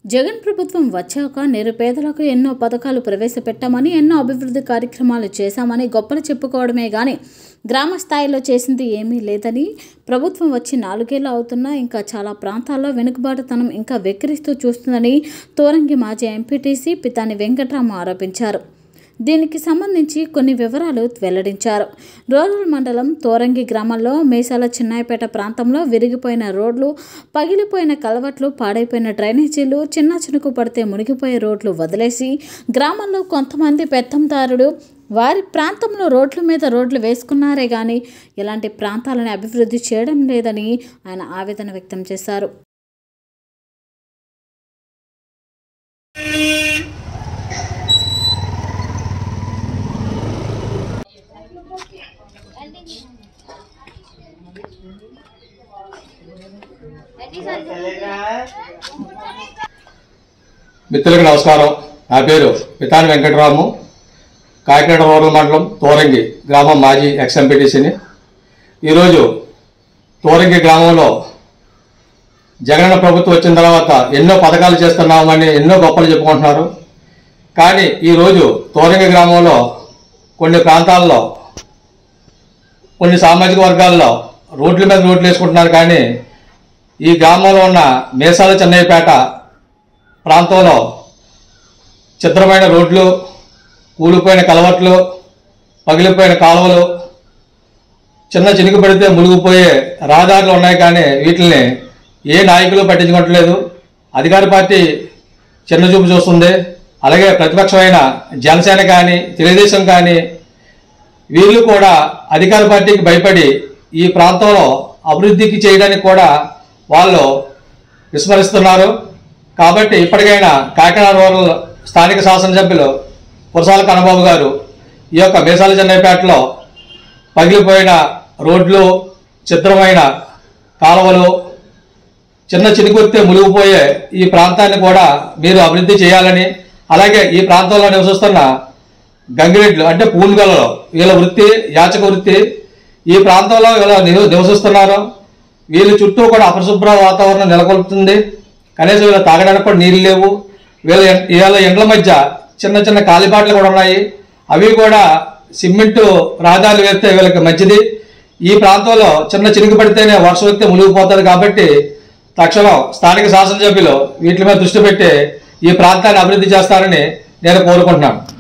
జగన్ ప్రభుత్వం వచ్చాక నిరుపేదలకు ఎన్నో పథకాలు ప్రవేశపెట్టామని ఎన్నో అభివృద్ధి కార్యక్రమాలు చేశామని గొప్పలు చెప్పుకోవడమే కానీ గ్రామ స్థాయిలో చేసింది ఏమీ లేదని ప్రభుత్వం వచ్చి నాలుగేళ్ళు అవుతున్నా ఇంకా చాలా ప్రాంతాల్లో వెనుకబాటుతనం ఇంకా వెక్కిరిస్తూ చూస్తుందని తోరంగి మాజీ ఎంపీటీసీ పితాని వెంకట్రామ ఆరోపించారు దీనికి సంబంధించి కొన్ని వివరాలు వెల్లడించారు రూరల్ మండలం తోరంగి గ్రామంలో మేసాల చిన్నాయపేట ప్రాంతంలో విరిగిపోయిన రోడ్లు పగిలిపోయిన కలవట్లు పాడైపోయిన డ్రైనేజీలు చిన్న చినుకు పడితే మునిగిపోయే రోడ్లు వదిలేసి గ్రామంలో కొంతమంది పెత్తందారుడు వారి ప్రాంతంలో రోడ్ల మీద రోడ్లు వేసుకున్నారే కానీ ఇలాంటి ప్రాంతాలను అభివృద్ధి చేయడం లేదని ఆయన ఆవేదన వ్యక్తం చేశారు మిత్రులకు నమస్కారం నా పేరు పితాని వెంకటరాము కాకినాడ రూరల్ మండలం తోరంగి గ్రామం మాజీ ఎక్స్ ఎంపీటీసీని ఈరోజు తోరంగి గ్రామంలో జగనన్న ప్రభుత్వం వచ్చిన తర్వాత ఎన్నో పథకాలు చేస్తున్నామని ఎన్నో గొప్పలు చెప్పుకుంటున్నారు కానీ ఈరోజు తోరంగి గ్రామంలో కొన్ని ప్రాంతాల్లో కొన్ని సామాజిక వర్గాల్లో రోడ్ల మీద రోడ్లు వేసుకుంటున్నారు కానీ ఈ గ్రామంలో ఉన్న మేసాల చెన్నైపేట ప్రాంతంలో చిత్రమైన రోడ్లు కూలిపోయిన కలవట్లు పగిలిపోయిన కాలువలు చిన్న చినుకు పడితే మునిగిపోయే రహదారులు ఉన్నాయి కానీ వీటిని ఏ నాయకులు పట్టించుకోవట్లేదు అధికార పార్టీ చిన్న చూపు చూస్తుంది అలాగే ప్రతిపక్షమైన జనసేన కానీ తెలుగుదేశం కానీ వీళ్ళు కూడా అధికార పార్టీకి భయపడి ఈ ప్రాంతంలో అభివృద్ధికి చేయడానికి కూడా వాళ్ళు విస్మరిస్తున్నారు కాబట్టి ఇప్పటికైనా కాకినాడ రూరల్ స్థానిక శాసనసభ్యులు కురసాల కన్నబాబు గారు ఈ యొక్క మేసాల చెన్నైపేటలో పగిలిపోయిన రోడ్లు చిత్రమైన కాలువలు చిన్న చినుకొస్తే మునిగిపోయే ఈ ప్రాంతాన్ని కూడా మీరు అభివృద్ధి చేయాలని అలాగే ఈ ప్రాంతంలో నివసిస్తున్న గంగిరెడ్లు అంటే పూన్గలలో వీళ్ళ వృత్తి యాచక వృత్తి ఈ ప్రాంతంలో వీళ్ళ నివ- నివసిస్తున్నారు వీళ్ళ చుట్టూ కూడా అపరిశుభ్ర వాతావరణం నెలకొల్పుతుంది కనీసం వీళ్ళ తాగడానికి కూడా నీళ్ళు లేవు వీళ్ళ ఎం- వీళ్ళ ఇండ్ల మధ్య చిన్న చిన్న కాలిబాట్లు కూడా ఉన్నాయి అవి కూడా సిమెంటు రహదారులు వేస్తే వీళ్ళకి మంచిది ఈ ప్రాంతంలో చిన్న చినుకు పడితేనే వర్షం వస్తే మునిగిపోతుంది కాబట్టి తక్షణం స్థానిక శాసనసభ్యులు వీటి మీద దృష్టి పెట్టి ఈ ప్రాంతాన్ని అభివృద్ధి చేస్తారని నేను కోరుకుంటున్నాను